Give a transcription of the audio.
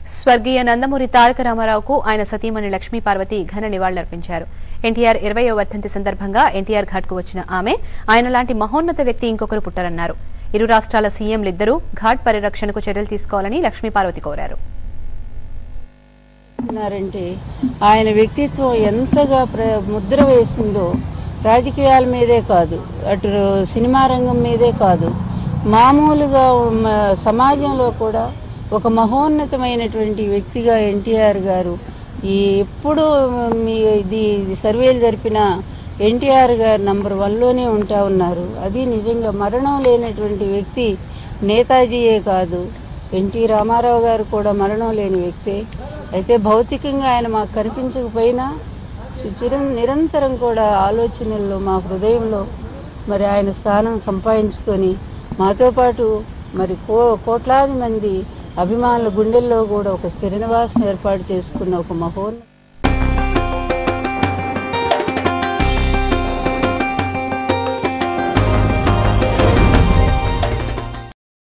స్వర్గీయ నందమూరి తారక రామారావుకు ఆయన సతీమణి లక్ష్మీ పార్వతి ఘన నివాళులర్పించారు ఎన్టీఆర్ ఇరవయో వర్ధంతి సందర్భంగా ఎన్టీఆర్ ఘాట్కు వచ్చిన ఆమె ఆయన లాంటి మహోన్నత వ్యక్తి ఇంకొకరు పుట్టరన్నారు ఇరు రాష్ట్రాల సీఎంలిద్దరూ ఘాట్ పరిరక్షణకు చర్యలు తీసుకోవాలని లక్ష్మీ పార్వతి కోరారు ఉన్నారంటే ఆయన వ్యక్తిత్వం ఎంతగా ప్ర ముద్ర వేసిందో రాజకీయాల మీదే కాదు అటు సినిమా రంగం మీదే కాదు మామూలుగా మ- సమాజంలో కూడా ఒక మహోన్నతమైనటువంటి వ్యక్తిగా ఎన్టీఆర్ గారు ఈ ఎప్పుడు మీ ఇది ఇది సర్వేలు జరిపిన ఎన్టీఆర్ గారు నంబర్ వన్లోనే ఉంటా ఉన్నారు అది నిజంగా మరణం లేనటువంటి వ్యక్తి నేతాజీయే కాదు ఎన్టీ రామారావు గారు కూడా మరణం లేని వ్యక్తే అయితే భౌతికంగా ఆయన మాకు కనిపించకపోయినా చిర నిరంతరం కూడా ఆలోచనల్లో మా హృదయంలో మరి ఆయన స్థానం సంపాదించుకొని మాతో పాటు మరి కో కోట్లాది మంది అభిమానుల గుండెల్లో కూడా ఒక స్థిర నివాసం ఏర్పాటు చేసుకున్న ఒక మహోన్నత